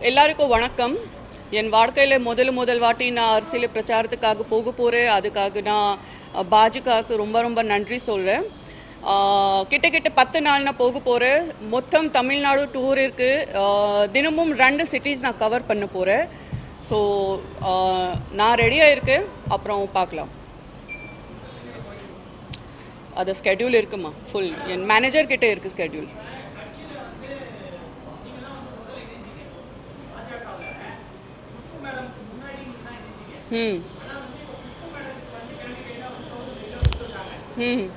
எல்லாருக்கும் வணக்கம் என் வாழ்க்கையில் முதல் முதல் வாட்டி நான் அரசியல் பிரச்சாரத்துக்காக போக போகிறேன் அதுக்காக நான் அஹ், பாஜகவுக்கு ரொம்ப ரொம்ப நன்றி சொல்கிறேன் கிட்ட கிட்ட பத்து நாள் நான் போக போகிறேன் மொத்தம் தமிழ்நாடு டூர் இருக்குது தினமும் ரெண்டு சிட்டிஸ் நான் கவர் பண்ண போகிறேன் ஸோ நான் ரெடியாக இருக்கேன் அப்புறம் பார்க்கலாம் அது ஸ்கெடியூல் இருக்குமா ஃபுல் என் மேனேஜர் கிட்ட இருக்குது ஸ்கெடியூல் ம் ம்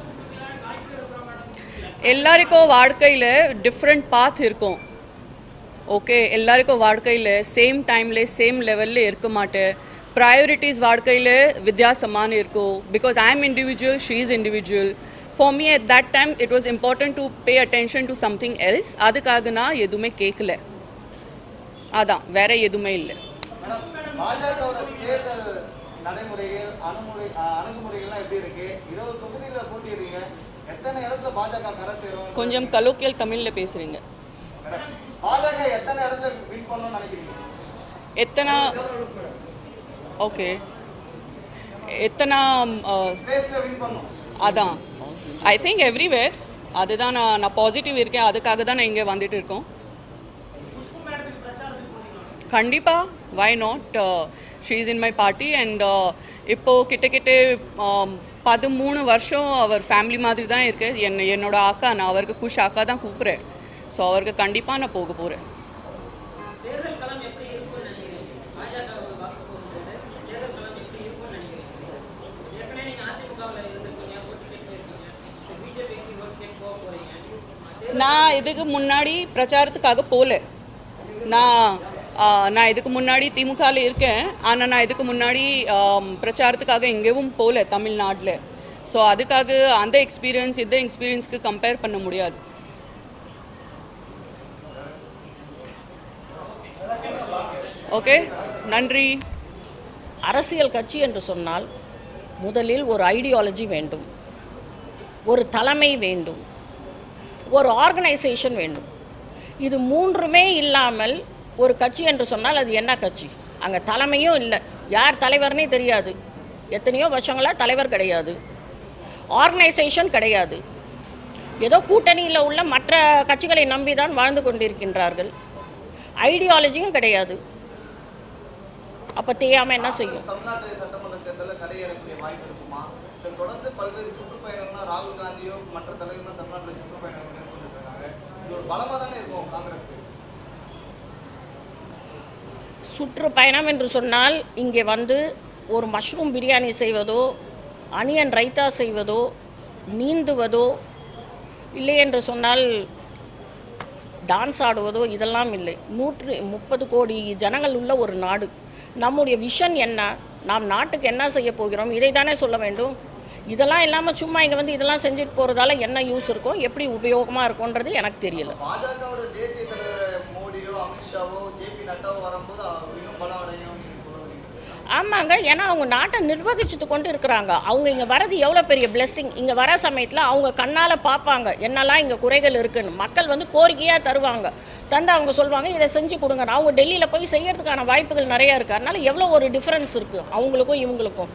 எல்லாருக்கும் வாழ்க்கையில் டிஃப்ரெண்ட் பாத் இருக்கும் ஓகே எல்லாருக்கும் வாழ்க்கையில் சேம் டைமில் சேம் லெவலில் இருக்க மாட்டேன் ப்ரையாரிட்டிஸ் வாழ்க்கையில் வித்தியாசமான இருக்கும் because I am individual she is individual for me at that time it was important to pay attention to something else அதுக்காக நான் எதுவுமே கேட்கல அதான் வேற எதுவுமே இல்லை மேடம் பாஜகவோட தேர்தல் நடைமுறைகள் அணுமுறை அஹ், அணுகுமுறைகள்லாம் எப்படி இருக்கு இருபது தொகுதியில போட்டிடுறீங்க எத்தனை இடத்துல பாஜக கரை சேரும் கொஞ்சம் கலோக்கியல் தமிழில் பேசுகிறீங்க மேடம், பாஜக எத்தனை இடத்துல வின் பண்ணணும்னு நினைக்கிறீங்க எத்தனை ஓகே எத்தனை ஸ்டேட்ல வின் பண்ணணும் அதான் ஐ திங்க் எவ்ரிவேர் அதுதான் நான் நான் பாசிட்டிவ் இருக்கேன் அதுக்காக தான் நான் இங்கே வந்துட்டு இருக்கோம் கண்டிப்பா why not she is in my party and இப்போ கிட்ட கிட்ட um, பதிமூணு வருஷம் அவர் ஃபேமிலி மாதிரி தான் இருக்கு என் என்னோட அக்கா நான் அவருக்கு குஷ் அக்கா தான் கூப்பிட்றேன் ஸோ அவருக்கு கண்டிப்பாக நான் போக போகிறேன் தேர்தல் களம் எப்படி இருக்கும்னு நினைக்கிறீங்க பாஜகவுக்கு வாக்கு போகும்போது தேர்தல் களம் எப்படி இருக்கும்னு நினைக்கிறீங்க ஏற்கனவே நீங்க அதிமுகவில் இருந்திருக்கீங்க ஓட்டு கேட்டு போயிருக்கீங்க இப்போ பிஜேபிக்கு ஓட்டு கேட்டு போக போறீங்க நான் இதுக்கு முன்னாடி பிரச்சாரத்துக்காக போகல நான் ஆ, நான் இதுக்கு முன்னாடி திமுகவில் இருக்கேன் ஆனால் நான் இதுக்கு முன்னாடி ஆம், பிரச்சாரத்துக்காக எங்கேயும் போகல தமிழ்நாட்டில் ஸோ அதுக்காக அந்த எக்ஸ்பீரியன்ஸ் இந்த எக்ஸ்பீரியன்ஸ்க்கு கம்பேர் பண்ண முடியாது ஓகே நன்றி அரசியல் கட்சி என்று சொன்னால் முதலில் ஒரு ஐடியாலஜி வேண்டும் ஒரு தலைமை வேண்டும் ஒரு ஆர்கனைசேஷன் வேண்டும் இது மூன்றுமே இல்லாமல் ஒரு கட்சி என்று சொன்னால் அது என்ன கட்சி அங்கே தலைமையும் இல்லை யார் தலைவர்னே தெரியாது எத்தனையோ வருஷங்களாக தலைவர் கிடையாது ஆர்கனைசேஷன் கிடையாது ஏதோ கூட்டணியில் உள்ள மற்ற கட்சிகளை நம்பி தான் வாழ்ந்து கொண்டிருக்கின்றார்கள் ஐடியாலஜியும் கிடையாது அப்போ தெரியாமல் என்ன செய்யும் தமிழ்நாடு சட்டமன்ற தேர்தலில் கரையேறக்கூடிய வாய்ப்பு இருக்குமா இதை தொடர்ந்து பல்வேறு சுற்றுப்பயணம்லாம் ராகுல் காந்தியோ மற்ற தலைவர்களும் தமிழ்நாட்டில் சுற்றுப்பயணம் மேற்கொண்டு இருக்காங்க இது ஒரு பலமாக தானே இருக்கும் காங்கிரஸ்க்கு சுற்றுப்பயணம் என்று சொன்னால் இங்கே வந்து ஒரு மஷ்ரூம் பிரியாணி செய்வதோ அனியன் ரைத்தா செய்வதோ நீந்துவதோ இல்லை என்று சொன்னால் டான்ஸ் ஆடுவதோ இதெல்லாம் இல்லை நூற்று முப்பது கோடி ஜனங்கள் உள்ள ஒரு நாடு நம்முடைய விஷன் என்ன நாம் நாட்டுக்கு என்ன செய்ய போகிறோம் இதை தானே சொல்ல வேண்டும் இதெல்லாம் இல்லாமல் சும்மா இங்கே வந்து இதெல்லாம் செஞ்சுட்டு போகிறதால என்ன யூஸ் இருக்கும் எப்படி உபயோகமாக இருக்கும்ன்றது எனக்கு தெரியல பாஜகவோட தேசிய தலைவர் மோடியோ அமித்ஷாவோ ஜேபி நட்டாவோ வரும்போது அவர் இன்னும் பலம் அடையும் நீங்க சொல்லுவீங்க ஆமாங்க ஏன்னா அவங்க நாட்டை நிர்வகிச்சுட்டு கொண்டு இருக்கிறாங்க அவங்க இங்கே வரது எவ்வளோ பெரிய blessing இங்கே வர சமயத்தில் அவங்க கண்ணால் பார்ப்பாங்க என்னெல்லாம் இங்கே குறைகள் இருக்குன்னு மக்கள் வந்து கோரிக்கையாக தருவாங்க தந்து அவங்க சொல்லுவாங்க இதை செஞ்சு கொடுங்க அவங்க டெல்லியில் போய் செய்யறதுக்கான வாய்ப்புகள் நிறையா இருக்குது அதனால எவ்வளோ ஒரு டிஃப்ரென்ஸ் இருக்குது அவங்களுக்கும் இவங்களுக்கும்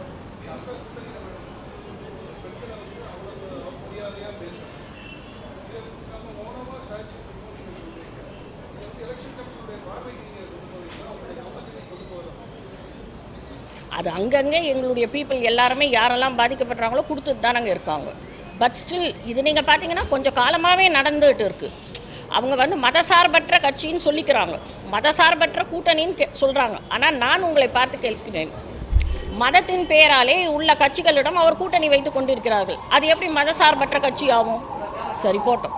அது அங்கங்கே எங்களுடைய பீப்புள் எல்லாருமே யாரெல்லாம் பாதிக்கப்படுறாங்களோ கொடுத்துட்டு தானங்க இருக்காங்க பட் ஸ்டில் இது நீங்கள் பார்த்தீங்கன்னா கொஞ்சம் காலமாகவே நடந்துகிட்டு இருக்குது அவங்க வந்து மதசார்பற்ற கட்சின்னு சொல்லிக்கிறாங்க மதசார்பற்ற கூட்டணின்னு கே சொல்கிறாங்க ஆனால் நான் உங்களை பார்த்து கேட்கிறேன் மதத்தின் பெயராலே உள்ள கட்சிகளிடம் அவர் கூட்டணி வைத்து கொண்டிருக்கிறார்கள் அது எப்படி மதசார்பற்ற கட்சி ஆகும் சரி போட்டோம்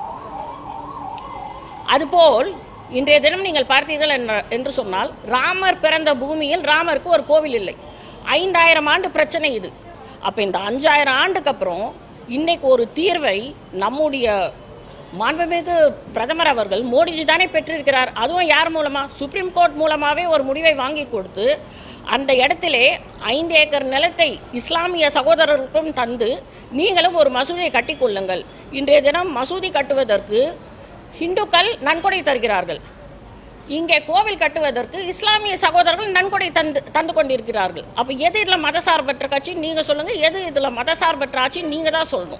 அதுபோல் இன்றைய தினம் நீங்கள் பார்த்தீர்கள் என்ற- என்று சொன்னால் ராமர் பிறந்த பூமியில் ராமருக்கு ஒரு கோவில் இல்லை ஐந்தாயிரம் ஆண்டு பிரச்சனை இது அப்போ இந்த அஞ்சாயிரம் ஆண்டுக்கு அப்புறம் இன்னைக்கு ஒரு தீர்வை நம்முடைய மாண்புமிகு பிரதமர் அவர்கள் மோடிஜி தானே பெற்றிருக்கிறார் அதுவும் யார் மூலமாக சுப்ரீம் கோர்ட் மூலமாகவே ஒரு முடிவை வாங்கி கொடுத்து அந்த இடத்திலே ஐந்து ஏக்கர் நிலத்தை இஸ்லாமிய சகோதரர்களுக்கும் தந்து நீங்களும் ஒரு மசூதியை கட்டிக்கொள்ளுங்கள் இன்றைய தினம் மசூதி கட்டுவதற்கு ஹிந்துக்கள் நன்கொடை தருகிறார்கள் இங்கே கோவில் கட்டுவதற்கு இஸ்லாமிய சகோதரர்கள் நன்கொடை தந்து தந்து கொண்டிருக்கிறார்கள் அப்போ எது இதில் மதசார்பற்ற கட்சி நீங்கள் சொல்லுங்கள் எது இதில் மதசார்பற்ற ஆட்சி நீங்கள் தான் சொல்லணும்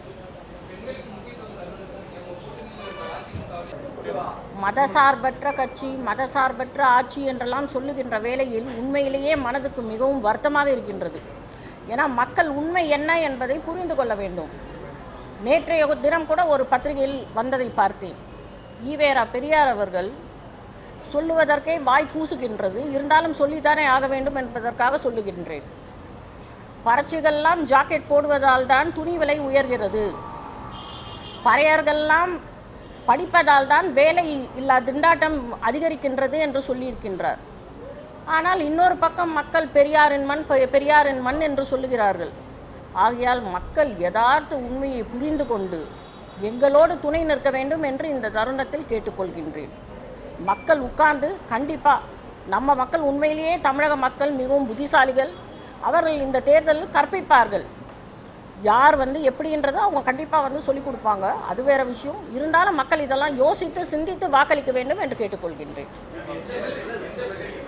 மதசார்பற்ற கட்சி மதசார்பற்ற ஆட்சி என்றெல்லாம் சொல்லுகின்ற வேளையில் உண்மையிலேயே மனதுக்கு மிகவும் வருத்தமாக இருக்கின்றது ஏன்னா மக்கள் உண்மை என்ன என்பதை புரிந்து கொள்ள வேண்டும் நேற்றைய தினம் கூட ஒரு பத்திரிகையில் வந்ததை பார்த்தேன் ஈவேரா பெரியார் அவர்கள் சொல்லுவதற்கே வாய் கூசுகின்றது இருந்தாலும் சொல்லித்தானே ஆக வேண்டும் என்பதற்காக சொல்லுகின்றேன் பறச்சிகள்லாம் ஜாக்கெட் போடுவதால் தான் துணி விலை உயர்கிறது பறையர்கள்லாம் படிப்பதால் தான் வேலை இல்லா திண்டாட்டம் அதிகரிக்கின்றது என்று சொல்லியிருக்கின்றார் ஆனால் இன்னொரு பக்கம் மக்கள் பெரியாரின் மண் பெ- பெரியாரின் மண் என்று சொல்லுகிறார்கள் ஆகையால் மக்கள் யதார்த்த உண்மையை புரிந்து கொண்டு எங்களோடு துணை நிற்க வேண்டும் என்று இந்த தருணத்தில் கேட்டுக்கொள்கின்றேன் மக்கள் உட்கார்ந்து கண்டிப்பாக நம்ம மக்கள் உண்மையிலேயே தமிழக மக்கள் மிகவும் புத்திசாலிகள் அவர்கள் இந்த தேர்தலில் கற்பிப்பார்கள் யார் வந்து எப்படின்றதை அவங்க கண்டிப்பாக வந்து சொல்லிக் கொடுப்பாங்க அது வேற விஷயம் இருந்தாலும் மக்கள் இதெல்லாம் யோசித்து சிந்தித்து வாக்களிக்க வேண்டும் என்று கேட்டுக்கொள்கின்றேன்